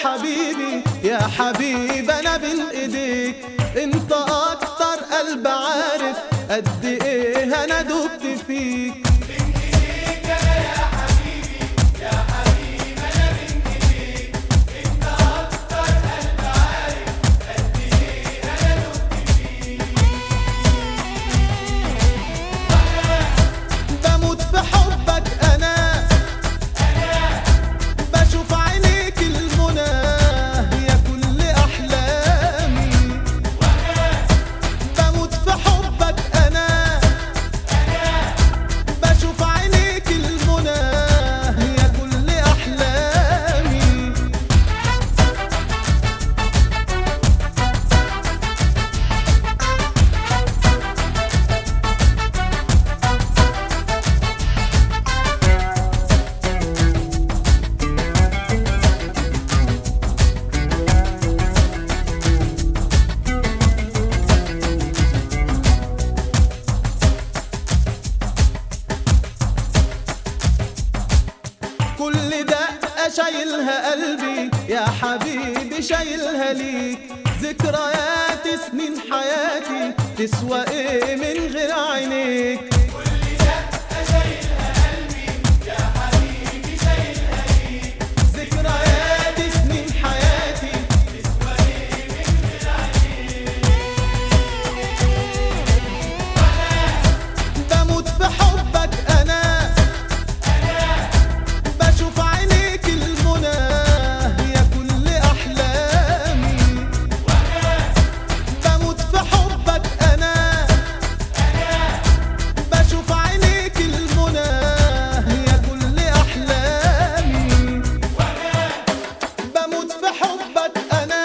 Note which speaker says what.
Speaker 1: حبيبي يا حبيب انا بين ايديك انت اكتر قلب عارف قد ايه انا دبت فيك بموت في حبك انا بشوف عينيك المنى يا كل احلامي بموت في حبك انا بشوف عينيك المنى يا كل احلامي كل دقة شايلها قلبي يا حبيبي شايلها ليك ذكريات سنين حياتي تسوى ايه من غير عينيك ذكريات سنين حياتي بموت في حبك انا بشوف عينيك المنى يا كل احلامي بموت في حبك انا بشوف عينيك المنى يا كل احلامي بموت في حبك انا